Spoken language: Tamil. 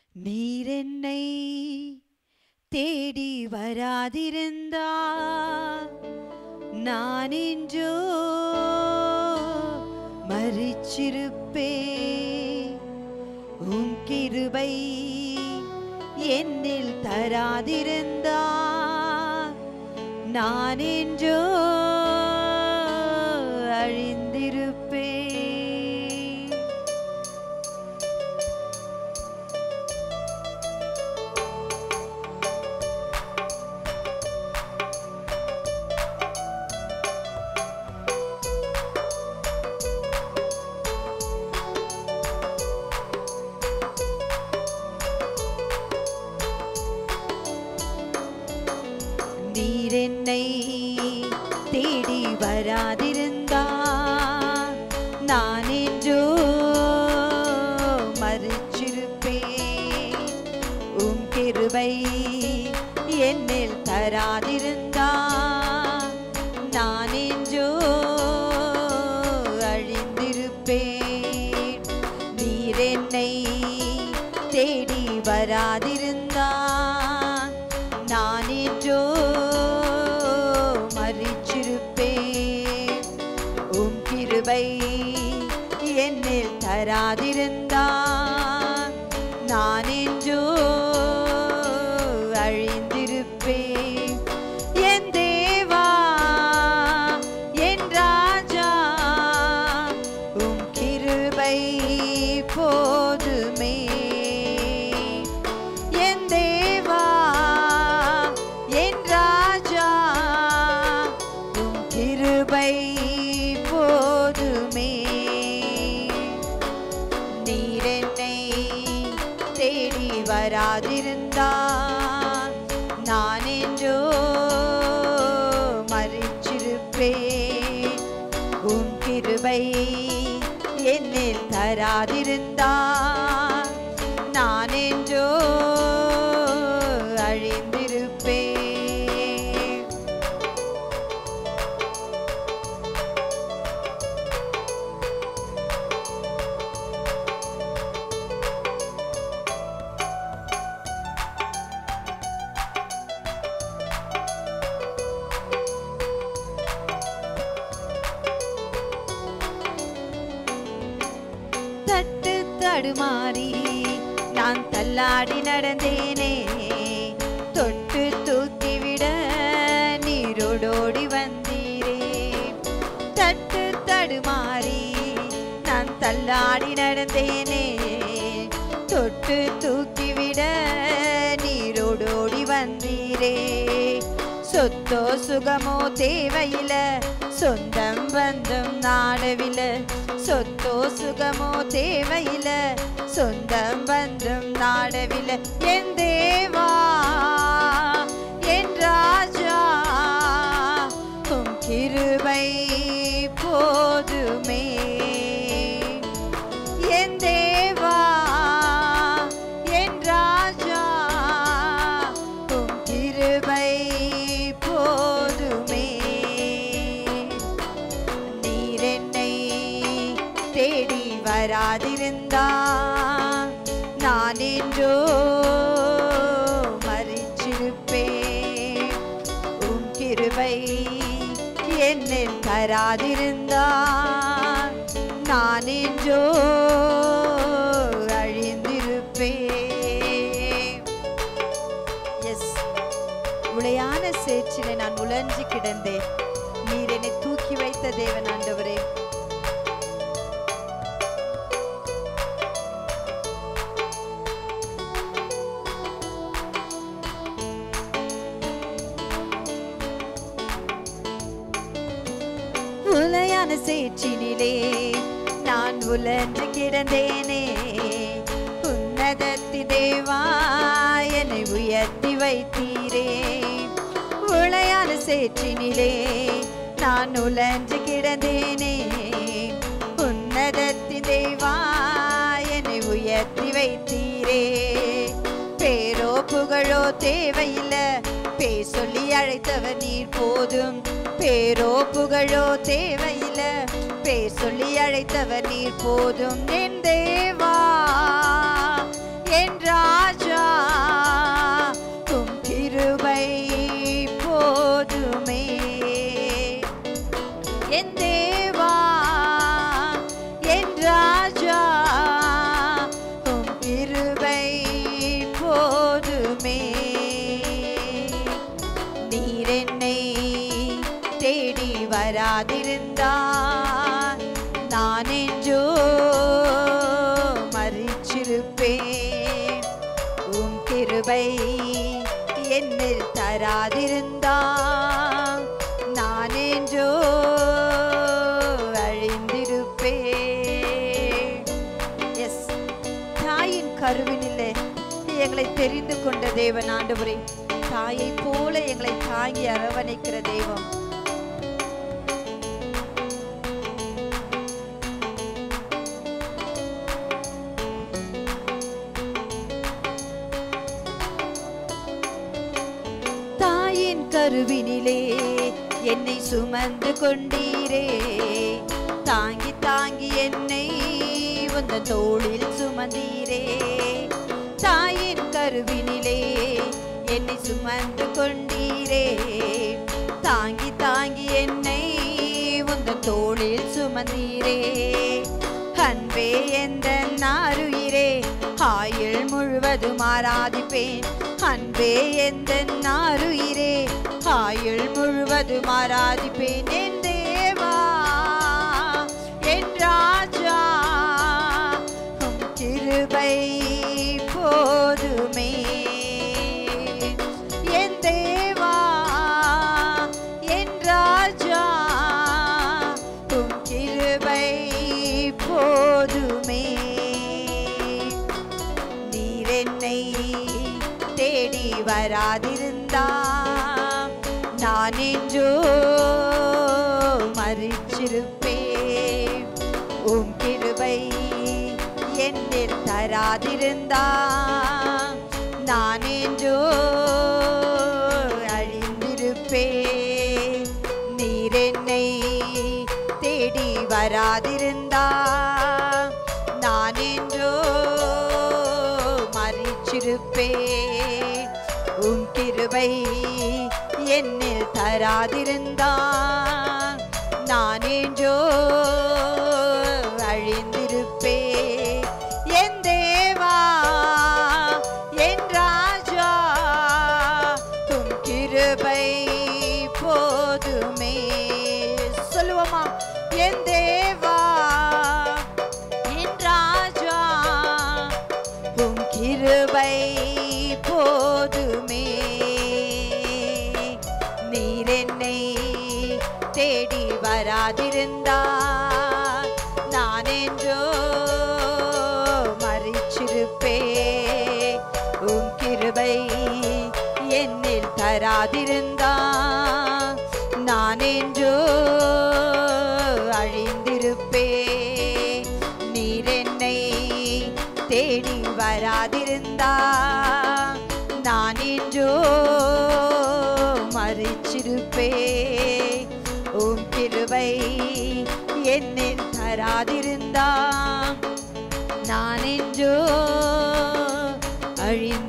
நீர் என்னை தேடி வராதிருந்தா நான் இன்றோ மறிச்சிருப்பே உம் கிருபை என்னில் தராதிருந்தா நான் என்றோ அழிந்திருப்பே நீர் என்னை தேடி வராதிருந்தா நான் என்றோ மறிச்சிருப்பேன் உம் கிருபை என்னில் தராதிருந்தா நான் என்றோ அழிந்திருப்பேன் நீர் என்னை தேடி வராதிருந்தா நான் என்றோ மறிச்சிருப்பேன் உம் கிருபை என்னில் தராதிருந்தா நான் என்றோ அழிந்திருப்பேன் என் தேவா என் ராஜா உம் கிருபை போதுமே என் தேவா என் ராஜா உம் கிருபை போதுமே நீர் என்னை தேடி வராதிருந்தா நான் என்றோ மறிச்சிருப்பேன் உம் கிருபை என்னில் தராதிருந்தா நான் என்றோ அழிந்திருப்பேன் தட்டு தடுமாறி நான் தள்ளாடி நடந்தேனே தொட்டு தூக்கிவிட நீரோடோடி வந்தீரே தட்டு தடுமாறி நான் தள்ளாடி நடந்தேனே தொட்டு தூக்கிவிட நீரோடோடி வந்தீரே சொத்தோ சுகமோ தேவையில்ல சொந்தம் பந்தம் நாடவில்ல சொத்தோ சுகமோ தேவையில்ல சொந்தம் பந்தம் நாடவில்ல என் தேவா என் ராஜா உம் கிருபை போதுமே என் தேவா என் ராஜா உம் கிருபை போதுமே நீர் என்னை தேடி வராதிருந்தா நான் என்றோ மறிச்சிருப்பேன் உம் கிருபை என்னில் தராதிருந்தா நான் என்றோ அழிந்திருப்பேன் எஸ் உளையான சேற்றிலே நான் உலர்ந்து கிடந்தேன் நீர் என்னை தூக்கி வைத்த தேவன் ஆண்டவரே உலையான சேற்றினிலே நான் உலர்ந்து கிடந்தேனே உன்னதத்தி தேவா என்னை உயர்த்தி வைத்தீரே உளையான சேற்றினிலே நான் உலர்ந்து கிடந்தேனே உன்னதத்தி தேவா என்னை உயர்த்தி வைத்தீரே பேரோ புகழோ தேவையில்ல பே சொல்லி அழைத்தவர் நீர் போதும் பேரோ புகழோ தேவையில்ல பே சொல்லி அழைத்தவர் நீர் போதும் என் தேவா என் ராஜா கருவினிலே எங்களை தெரிந்து கொண்ட தேவன் ஆண்டவரே தாயை போல எங்களை தாங்கி அரவணைக்கிற தெய்வம் தாயின் கருவினிலே என்னை சுமந்து கொண்டீரே தாங்கி தாங்கி என்னை உந்த தோளில் சுமந்தீரே தாயின் கருவினிலே என்னை சுமந்து கொண்டீரே தாங்கி தாங்கி என்னை உந்த தோளில் சுமந்தீரே அன்பே எந்த நாருயிரே ஆயுள் முழுவதும் ஆராதிப்பேன் அன்பே எந்த நாருயிரே ஆயுள் முழுவதும் ஆராதிப்பேன் என் தேவா என் ராஜா உம் கிருபை போதுமே என் தேவா என் ராஜா உம் கிருபை போதுமே நீர் என்னை தேடி வராதிருந்தா நான் என்றோ மறிச்சிருப்பேன் உம் கிருபை என்னில் தராதிருந்தா நான் என்றோ அழிந்திருப்பேன் நீர் என்னை தேடி வராதிருந்தா நான் என்றோ மறிச்சிருப்பேன் உம் கிருபை என்னில் தராதிருந்தா நான் என்றோ அழிந்திருப்பேன் என் தேவா என் ராஜா உம் கிருபை போதுமே சொல்லுவோமா என் தேவா என் ராஜா உம் கிருபை போதுமே நீர் என்னை தேடி வராதிருந்தா நான் என்றோ மறிச்சிருப்பே உம் கிருபை என்னில் தராதிருந்தா நான் என்றோ அழிந்திருப்பே நீர் என்னை தேடி வராதிருந்தா நான் என்றோ மறிச்சிருப்பே உம் கிருபை என்னில் தராதிருந்தா நான் என்றோ அழிந்து